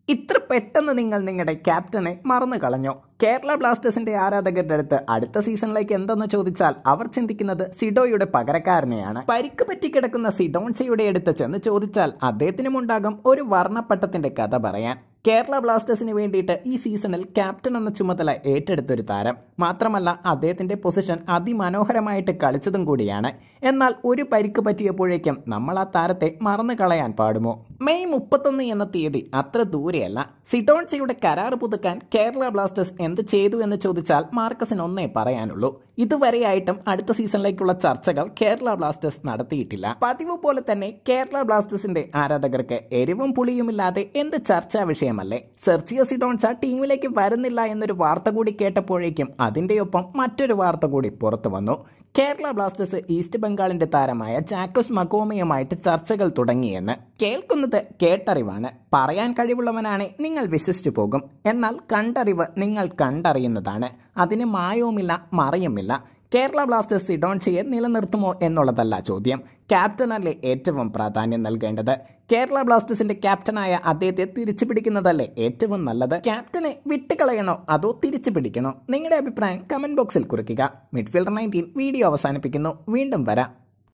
ഇത്ര പെട്ടെന്ന് നിങ്ങൾ നിങ്ങളുടെ ക്യാപ്റ്റനെ മറന്നു കളഞ്ഞോ കേരള ബ്ലാസ്റ്റേഴ്സിന്റെ ആരാധകരുടെ അടുത്ത് അടുത്ത സീസണിലേക്ക് എന്തെന്ന് ചോദിച്ചാൽ അവർ ചിന്തിക്കുന്നത് സിഡോയുടെ പകരക്കാരനെയാണ് പരിക്ക് പറ്റിക്കിടക്കുന്ന സിഡോൺചയുടെ അടുത്ത് ചെന്ന് ചോദിച്ചാൽ അദ്ദേഹത്തിനുമുണ്ടാകും ഒരു വർണ്ണപ്പട്ടത്തിന്റെ കഥ പറയാൻ കേരള ബ്ലാസ്റ്റേഴ്സിന് വേണ്ടിയിട്ട് ഈ സീസണിൽ ക്യാപ്റ്റൻ എന്ന ചുമതല ഏറ്റെടുത്തൊരു താരം മാത്രമല്ല അദ്ദേഹത്തിന്റെ പൊസിഷൻ അതിമനോഹരമായിട്ട് കളിച്ചതും കൂടിയാണ് എന്നാൽ ഒരു പരിക്ക് പറ്റിയപ്പോഴേക്കും നമ്മൾ ആ താരത്തെ മറന്നു കളയാൻ പാടുമോ മെയ് മുപ്പത്തൊന്ന് എന്ന തീയതി അത്ര ദൂരെയല്ല സിഡോൺചയുടെ കരാർ പുതുക്കാൻ കേരള ബ്ലാസ്റ്റേഴ്സ് എന്ത് ചെയ്തു എന്ന് ചോദിച്ചാൽ മാർക്കസിന് ഒന്നേ പറയാനുള്ളൂ ഇതുവരെയായിട്ടും അടുത്ത സീസണിലേക്കുള്ള ചർച്ചകൾ കേരള ബ്ലാസ്റ്റേഴ്സ് നടത്തിയിട്ടില്ല പതിവ് പോലെ തന്നെ കേരള ബ്ലാസ്റ്റേഴ്സിന്റെ ആരാധകർക്ക് എരിവും പുളിയുമില്ലാതെ എന്ത് ചർച്ചാ വിഷയമല്ലേ സെർച്ചിയോ സിഡോൺസ ടീമിലേക്ക് വരുന്നില്ല എന്നൊരു വാർത്ത കൂടി കേട്ടപ്പോഴേക്കും അതിന്റെയൊപ്പം മറ്റൊരു വാർത്ത കൂടി പുറത്തു വന്നു കേരള ബ്ലാസ്റ്റേഴ്സ് ഈസ്റ്റ് ബംഗാളിന്റെ താരമായ ജാക്കോസ് മഗോമയുമായിട്ട് ചർച്ചകൾ തുടങ്ങിയെന്ന് കേൾക്കുന്നത് കേട്ടറിവാണ് പറയാൻ കഴിവുള്ളവനാണ് നിങ്ങൾ വിശ്വസിച്ചു പോകും എന്നാൽ കണ്ടറിവ് നിങ്ങൾ കണ്ടറിയുന്നതാണ് അതിന് മായവുമില്ല മറയുമില്ല കേരള ബ്ലാസ്റ്റേഴ്സ് സിഡോൺചയെ നിലനിർത്തുമോ എന്നുള്ളതല്ല ചോദ്യം ക്യാപ്റ്റനല്ലേ ഏറ്റവും പ്രാധാന്യം നൽകേണ്ടത് കേരള ബ്ലാസ്റ്റേഴ്സിന്റെ ക്യാപ്റ്റനായ അദ്ദേഹത്തെ തിരിച്ചു പിടിക്കുന്നതല്ലേ ഏറ്റവും നല്ലത് ക്യാപ്റ്റനെ വിട്ടുകളയണോ അതോ തിരിച്ചു പിടിക്കണോ നിങ്ങളുടെ അഭിപ്രായം കമന്റ് ബോക്സിൽ കുറിക്കുക മിഡ്ഫീൽഡർ നയൻറ്റീൻ വീഡിയോ അവസാനിപ്പിക്കുന്നു വീണ്ടും വരാം